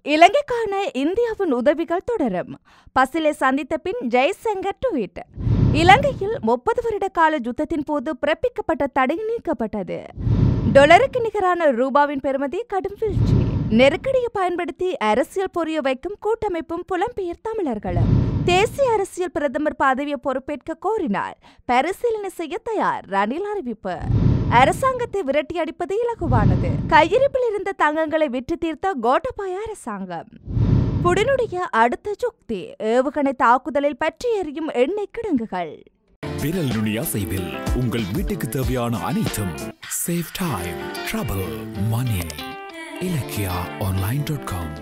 இலங்கைக்கான இந்தியாவின் உதவிகள் தொடரும் பசிலை சந்தித்த பின் ஜெய்சங்கர் ட்வீட் இலங்கையில் முப்பது வருட கால யுத்தத்தின் போது பிறப்பிக்கப்பட்ட தடை நீக்கப்பட்டது டொலருக்கு நிகரான ரூபாவின் பெறுமதி கடும் வீழ்ச்சி நெருக்கடியை பயன்படுத்தி அரசியல் புரிய வைக்கும் கூட்டமைப்பும் புலம்பெயர் தமிழர்களும் தேசிய அரசியல் பிரதமர் பதவியை பொறுப்பேற்க கோரினார் பரிசீலனை செய்ய தயார் ரணில் அறிவிப்பு அரசாங்கத்தை விரட்டி அடிப்பது இலகுவானது கையிருப்பில் இருந்த தங்கங்களை விற்று தீர்த்த கோட்டபாய அரசாங்கம் புடினுடைய அடுத்த சுக்தி ஏவுகணை தாக்குதலில் பற்றி எறியும் எண்ணெய் கிடங்குகள் விரல் நுனி அசைவில் உங்கள் வீட்டுக்கு தேவையான அனைத்தும் save time trouble money Ilakkiya online dot com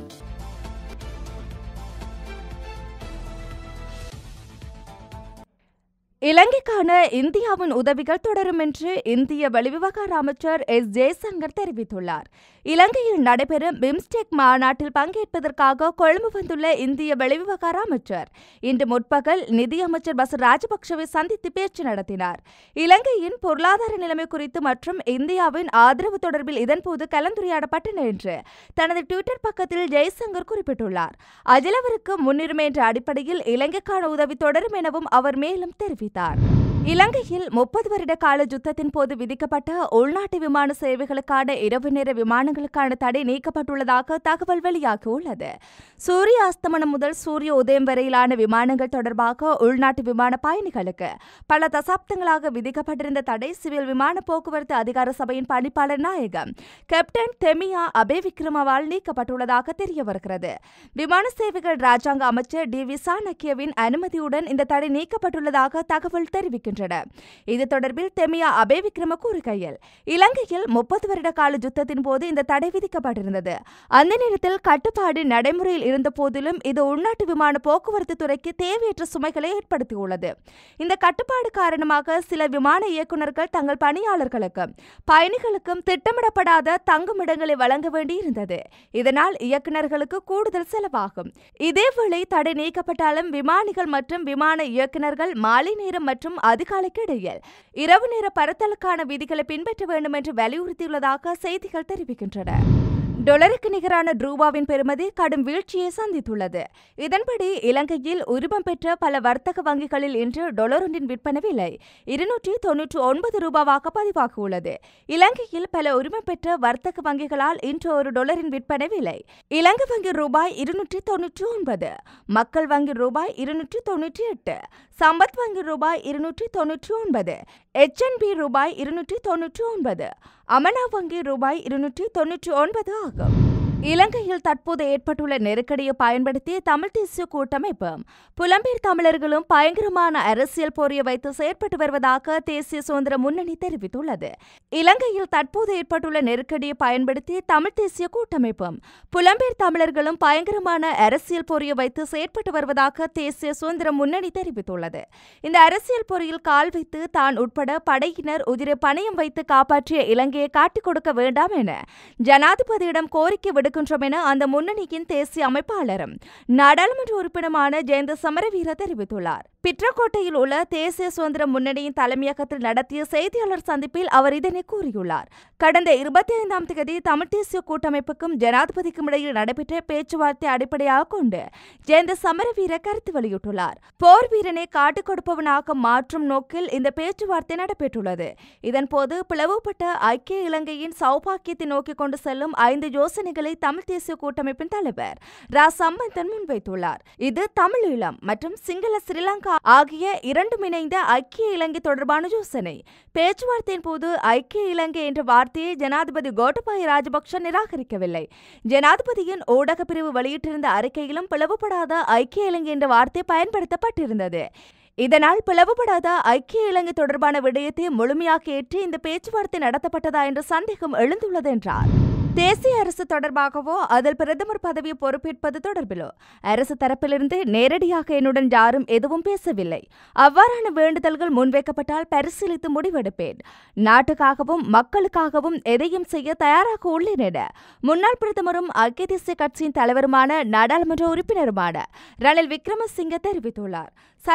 இலங்கைக்கான இந்தியாவின் உதவிகள் தொடரும் என்று இந்திய வெளிவிவகார அமைச்சர் எஸ் ஜெய்சங்கர் தெரிவித்துள்ளார் இலங்கையில் நடைபெறும் பிம்ஸ்டெக் மாநாட்டில் பங்கேற்பதற்காக கொழும்பு வந்துள்ள இந்திய வெளிவிவகார அமைச்சர் இன்று முற்பகல் நிதியமைச்சர் பசு ராஜபக்சவை சந்தித்து பேச்சு நடத்தினார் இலங்கையின் பொருளாதார நிலைமை குறித்து மற்றும் இந்தியாவின் ஆதரவு தொடர்பில் இதன்போது கலந்துரையாடப்பட்டன என்று தனது டுவிட்டர் பக்கத்தில் ஜெய்சங்கர் குறிப்பிட்டுள்ளார் அஜலவருக்கு முன்னுரிமை என்ற அடிப்படையில் இலங்கைக்கான உதவி தொடரும் எனவும் அவர் மேலும் தெரிவித்தார் இலங்கையில் முப்பது வருட கால யுத்தத்தின் போது விதிக்கப்பட்ட உள்நாட்டு விமான சேவைகளுக்கான இரவு நேர விமானங்களுக்கான தடை நீக்கப்பட்டுள்ளதாக தகவல் வெளியாகியுள்ளது சூரிய அஸ்தமனம் முதல் சூரிய உதயம் வரையிலான விமானங்கள் தொடர்பாக உள்நாட்டு விமான பயணிகளுக்கு பல தசாப்தங்களாக விதிக்கப்பட்டிருந்த தடை சிவில் விமான போக்குவரத்து அதிகார சபையின் பணிப்பாளர் நாயகம் கேப்டன் தெமியா அபே விக்ரமவால் நீக்கப்பட்டுள்ளதாக தெரிய வருகிறது விமான சேவைகள் ராஜாங்க அமைச்சர் டி வி சாணக்கியவின் அனுமதியுடன் இந்த தடை நீக்கப்பட்டுள்ளதாக தகவல் தெரிவிக்கின்றன இது தொடர்பில் தெமியா அபே விக்ரம கூறுகையில் இலங்கையில் முப்பது வருட கால யுத்தத்தின் போது இந்த தடை விதிக்கப்பட்டிருந்தது அந்த நேரத்தில் கட்டுப்பாடு நடைமுறையில் இருந்த போதிலும் இது உள்நாட்டு விமான போக்குவரத்து துறைக்கு தேவையற்ற சுமைகளை ஏற்படுத்தியுள்ளது இந்த கட்டுப்பாடு காரணமாக சில விமான இயக்குநர்கள் தங்கள் பணியாளர்களுக்கும் பயணிகளுக்கும் திட்டமிடப்படாத தங்குமிடங்களை வழங்க வேண்டியிருந்தது இதனால் இயக்குநர்களுக்கு கூடுதல் செலவாகும் இதேவேளை தடை நீக்கப்பட்டாலும் விமானிகள் மற்றும் விமான இயக்குநர்கள் மாலை நேரம் மற்றும் அதிகாலைக்கு இடையில் இரவு நேர பரத்தலுக்கான விதிகளை பின்பற்ற வேண்டும் என்று வலியுறுத்தியுள்ளதாக செய்திகள் தெரிவிக்கின்றன டொலருக்கு நிகரான ரூபாவின் பெறுமதி கடும் வீழ்ச்சியை சந்தித்துள்ளது இதன்படி இலங்கையில் உரிமம் பெற்ற பல வர்த்தக வங்கிகளில் இன்று டொலர் ஒன்றின் விற்பனை விலை இருநூற்றி தொன்னூற்று ஒன்பது ரூபாவாக பதிவாகியுள்ளது இலங்கையில் பல உரிமம் பெற்ற வர்த்தக வங்கிகளால் இன்று ஒரு டொலரின் விற்பனை விலை இலங்கை வங்கி ரூபாய் இருநூற்றி தொன்னூற்றி ஒன்பது மக்கள் வங்கி ரூபாய் இருநூற்றி தொன்னூற்றி எட்டு சம்பத் வங்கி ரூபாய் இருநூற்றி தொன்னூற்றி ஒன்பது எச்என்பி ரூபாய் இருநூற்றி தொன்னூற்றி ஒன்பது அமனா வங்கி ரூபாய் இருநூற்றி தொன்னூற்றி ஒன்பது ஆகும் இலங்கையில் தற்போது ஏற்பட்டுள்ள நெருக்கடியை பயன்படுத்தி தமிழ் தேசிய கூட்டமைப்பும் புலம்பெயர் தமிழர்களும் பயங்கரமான அரசியல் போரிய வைத்து செயற்பட்டு வருவதாக தேசிய சுதந்திர முன்னணி தெரிவித்துள்ளது இலங்கையில் தற்போது ஏற்பட்டுள்ள நெருக்கடியை பயன்படுத்தி தமிழ் தேசிய கூட்டமைப்பும் புலம்பெயர் தமிழர்களும் பயங்கரமான அரசியல் போரிய வைத்து செயற்பட்டு வருவதாக தேசிய சுதந்திர முன்னணி தெரிவித்துள்ளது இந்த அரசியல் பொறியில் கால் வைத்து தான் உட்பட படையினர் உதிரை பணயம் வைத்து காப்பாற்றிய இலங்கையை காட்டிக் கொடுக்க வேண்டாம் என ஜனாதிபதியிடம் கோரிக்கை விடுக்கின்றோம் என அந்த முன்னணியின் தேசிய அமைப்பாளரும் நாடாளுமன்ற உறுப்பினருமான ஜெயந்த சமரவீர தெரிவித்துள்ளார் பிட்ரக்கோட்டையில் உள்ள தேசிய சுதந்திர முன்னணியின் தலைமையகத்தில் நடத்திய செய்தியாளர் சந்திப்பில் அவர் இதனை கூறியுள்ளார் கடந்த இருபத்தி ஐந்தாம் தேதி தமிழ் தேசிய கூட்டமைப்புக்கும் ஜனாதிபதிக்கும் இடையில் நடைபெற்ற பேச்சுவார்த்தை அடிப்படையாக கொண்டு ஜெயந்த சமரவீர கருத்து வெளியிட்டுள்ளார் போர் வீரனை காட்டுக் கொடுப்பவனாக மாற்றும் நோக்கில் இந்த பேச்சுவார்த்தை நடைபெற்றுள்ளது இதன்போது பிளவுபட்ட ஐக்கிய இலங்கையின் சௌபாக்கியத்தை நோக்கி கொண்டு செல்லும் ஐந்து யோசனைகளை தமிழ் தேசிய கூட்டமைப்பின் தலைவர் ரா சம்பந்தன் முன்வைத்துள்ளார் இது தமிழ் ஈழம் மற்றும் சிங்கள ஸ்ரீலங்கா ஆகிய இரண்டும் இணைந்த ஐக்கிய இலங்கை தொடர்பான யோசனை பேச்சுவார்த்தையின் போது ஐக்கிய இலங்கை என்ற வார்த்தையை ஜனாதிபதி கோட்டபாய ராஜபக்ஷ நிராகரிக்கவில்லை ஜனாதிபதியின் ஊடக பிரிவு வெளியிட்டிருந்த அறிக்கையிலும் பிளவுபடாத ஐக்கிய இலங்கை என்ற வார்த்தை பயன்படுத்தப்பட்டிருந்தது இதனால் பிளவுபடாத ஐக்கிய இலங்கை தொடர்பான விடயத்தை முழுமையாக ஏற்று இந்த பேச்சுவார்த்தை நடத்தப்பட்டதா என்ற சந்தேகம் எழுந்துள்ளது என்றார் தேசிய அரசு தொடர்பாகவோ அதில் பிரதமர் பதவியை பொறுப்பேற்பது தொடர்பிலோ அரசு தரப்பிலிருந்து நேரடியாக என்னுடன் யாரும் எதுவும் பேசவில்லை அவ்வாறான வேண்டுதல்கள் முன்வைக்கப்பட்டால் பரிசீலித்து முடிவெடுப்பேன் நாட்டுக்காகவும் மக்களுக்காகவும் எதையும் செய்ய தயாராக உள்ளேன் என முன்னாள் பிரதமரும் ஐக்கிய தேசிய கட்சியின் தலைவருமான நாடாளுமன்ற உறுப்பினருமான ரணில் விக்ரமசிங்க தெரிவித்துள்ளார் சர்வகட்சி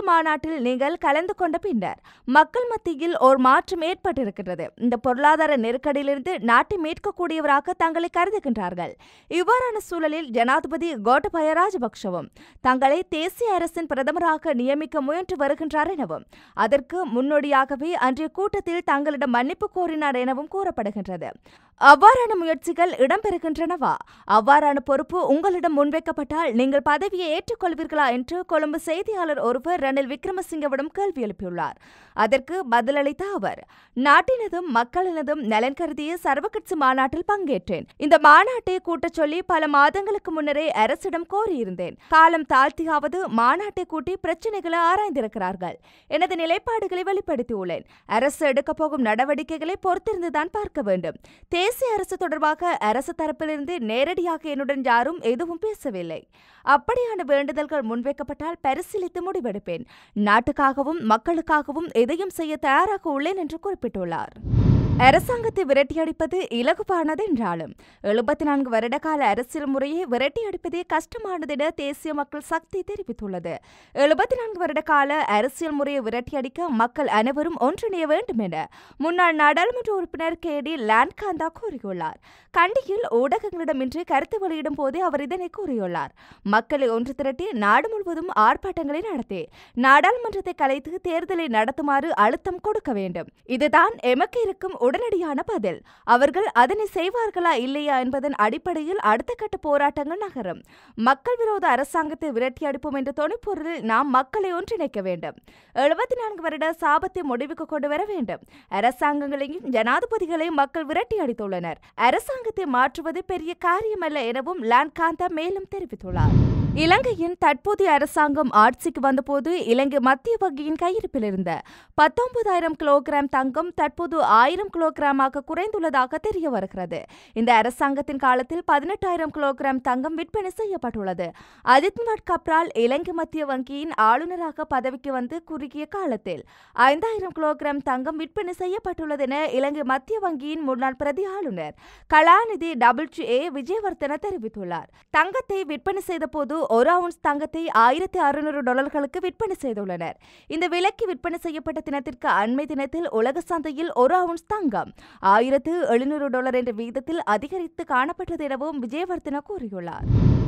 மாநாட்டில் நீங்கள் கலந்து கொண்ட பின்னர் மக்கள் மத்தியில் ஒரு மாற்றம் ஏற்பட்டிருக்கிறது இந்த பொருளாதார நெருக்கடியிலிருந்து நாட்டை மீட்கக்கூடியவராக தங்களை கருதுகின்றார்கள் இவ்வாறான சூழலில் ஜனாதிபதி கோட்டபய ராஜபக்ஷவும் தங்களை தேசிய அரசின் பிரதமராக நியமிக்க முயன்று வருகின்றார் எனவும் அதற்கு முன்னோடியாகவே அன்றைய கூட்டத்தில் தங்களிடம் மன்னிப்பு கோரினார் எனவும் கூறப்படுகின்றது அவ்வாறான முயற்சிகள் இடம்பெறுகின்றனவா அவ்வாறான பொறுப்பு உங்களிடம் முன்வைக்கப்பட்டால் நீங்கள் பதவியை ஏற்றுக்கொள்வீர்களா என்று கொழும்பு செய்தியாளர் ஒருவர் ரணில் விக்ரமசிங்கவிடம் கேள்வி எழுப்பியுள்ளார் அதற்கு பதிலளித்த அவர் நாட்டினதும் மக்களினதும் நலன் கருதிய சர்வகட்சி மாநாட்டில் பங்கேற்றேன் இந்த மாநாட்டை கூட்டச் சொல்லி பல மாதங்களுக்கு முன்னரே அரசிடம் கோரியிருந்தேன் காலம் தாழ்த்தியாவது மாநாட்டை கூட்டி பிரச்சினைகளை ஆராய்ந்திருக்கிறார்கள் எனது நிலைப்பாடுகளை வெளிப்படுத்தியுள்ளேன் அரசு எடுக்கப் போகும் நடவடிக்கைகளை பொறுத்திருந்துதான் பார்க்க வேண்டும் தேசிய அரசு தொடர்பாக அரசு தரப்பிலிருந்து நேரடியாக என்னுடன் யாரும் எதுவும் பேசவில்லை அப்படியான வேண்டுதல்கள் முன்வைக்கப்பட்டால் பரிசீலித்து முடிவெடுப்பேன் நாட்டுக்காகவும் மக்களுக்காகவும் எதையும் செய்ய தயாராக உள்ளேன் என்று குறிப்பிட்டுள்ளார் அரசாங்கத்தை விரட்டியடிப்பது இலகுவானது என்றாலும் எழுபத்தி நான்கு வருடகால அரசியல் முறையை விரட்டியடிப்பதே கஷ்டமானது என தேசிய மக்கள் சக்தி தெரிவித்துள்ளது எழுபத்தி நான்கு வருட கால அரசியல் முறையை விரட்டியடிக்க மக்கள் அனைவரும் ஒன்றிணைய வேண்டும் என முன்னாள் நாடாளுமன்ற உறுப்பினர் கே டி லான்காந்தா கூறியுள்ளார் கண்டியில் ஊடகங்களிடமின்றி கருத்து வெளியிடும் போதே அவர் இதனை கூறியுள்ளார் மக்களை ஒன்று திரட்டி நாடு முழுவதும் ஆர்ப்பாட்டங்களை நடத்தி நாடாளுமன்றத்தை கலைத்து தேர்தலை நடத்துமாறு அழுத்தம் கொடுக்க வேண்டும் இதுதான் எமக்கு இருக்கும் உடனடியான பதில் அவர்கள் அதனை செய்வார்களா இல்லையா என்பதன் அடிப்படையில் அடுத்த கட்ட போராட்டங்கள் நகரும் மக்கள் விரோத அரசாங்கத்தை விரட்டி அடிப்போம் என்ற தொனிப்பொருளில் நாம் மக்களை ஒன்றிணைக்க வேண்டும் எழுபத்தி நான்கு வருட சாபத்தை முடிவுக்கு கொண்டு வர வேண்டும் அரசாங்கங்களையும் ஜனாதிபதிகளையும் மக்கள் விரட்டி அடித்துள்ளனர் அரசாங்கத்தை மாற்றுவது பெரிய காரியமல்ல எனவும் லான்காந்தா மேலும் தெரிவித்துள்ளார் இலங்கையின் தற்போதைய அரசாங்கம் ஆட்சிக்கு வந்தபோது இலங்கை மத்திய வங்கியின் கையிருப்பில் இருந்த பத்தொன்பதாயிரம் கிலோகிராம் தங்கம் தற்போது ஆயிரம் கிலோகிராமாக குறைந்துள்ளதாக தெரிய வருகிறது இந்த அரசாங்கத்தின் காலத்தில் பதினெட்டாயிரம் கிலோகிராம் தங்கம் விற்பனை செய்யப்பட்டுள்ளது அஜித்மட் கப்ரால் இலங்கை மத்திய வங்கியின் ஆளுநராக பதவிக்கு வந்து குறுகிய காலத்தில் ஐந்தாயிரம் கிலோகிராம் தங்கம் விற்பனை செய்யப்பட்டுள்ளது என இலங்கை மத்திய வங்கியின் முன்னாள் பிரதி ஆளுநர் கலாநிதி டபிள்யூ ஏ விஜயவர்தன தெரிவித்துள்ளார் தங்கத்தை விற்பனை செய்தபோது ஒரு அவுன்ஸ் தங்கத்தை ஆயிரத்தி அறுநூறு டாலர்களுக்கு விற்பனை செய்துள்ளனர் இந்த விலைக்கு விற்பனை செய்யப்பட்ட தினத்திற்கு அண்மை தினத்தில் உலக சந்தையில் ஒரு அவுன்ஸ் தங்கம் ஆயிரத்து எழுநூறு டாலர் என்ற வீதத்தில் அதிகரித்து காணப்பட்டது எனவும் விஜயவர்தன கூறியுள்ளார்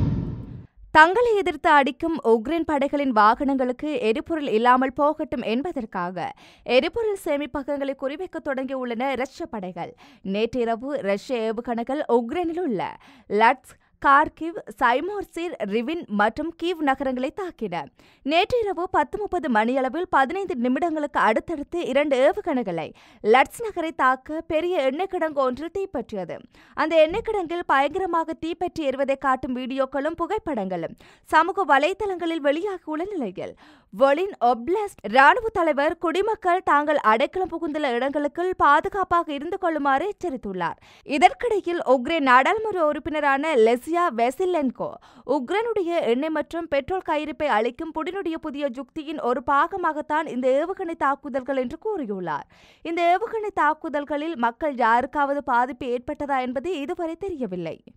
தங்களை எதிர்த்து அடிக்கும் உக்ரைன் படைகளின் வாகனங்களுக்கு எரிபொருள் இல்லாமல் போகட்டும் என்பதற்காக எரிபொருள் சேமிப்பகங்களை குறிவைக்க தொடங்கியுள்ளன ரஷ்ய படைகள் நேற்றிரவு ரஷ்ய ஏவுகணைகள் உக்ரைனில் உள்ள லட்ஸ் கார்கிவ் சைமோர்சிர் ரிவின் மற்றும் கீவ் நகரங்களை தாக்கின நேற்றிரவு பத்து முப்பது மணியளவில் பதினைந்து நிமிடங்களுக்கு அடுத்தடுத்து இரண்டு ஏவுகணைகளை லட்ஸ் நகரை தாக்க பெரிய எண்ணெய் கிடங்கு ஒன்று தீப்பற்றியது அந்த எண்ணெய் கிடங்கில் பயங்கரமாக தீப்பற்றி எறிவதை காட்டும் வீடியோக்களும் புகைப்படங்களும் சமூக வலைதளங்களில் வெளியாகியுள்ள நிலையில் வொலின் ஒப்லாஸ்ட் ராணுவ தலைவர் குடிமக்கள் தாங்கள் அடைக்கலம் புகுந்துள்ள இடங்களுக்குள் பாதுகாப்பாக இருந்து கொள்ளுமாறு எச்சரித்துள்ளார் இதற்கிடையில் உக்ரைன் நாடாளுமன்ற உறுப்பினரான லெசியா வெசிலென்கோ உக்ரைனுடைய எண்ணெய் மற்றும் பெட்ரோல் கையிருப்பை அளிக்கும் புடினுடைய புதிய யுக்தியின் ஒரு பாகமாகத்தான் இந்த ஏவுகணை தாக்குதல்கள் என்று கூறியுள்ளார் இந்த ஏவுகணை தாக்குதல்களில் மக்கள் யாருக்காவது பாதிப்பு ஏற்பட்டதா என்பது இதுவரை தெரியவில்லை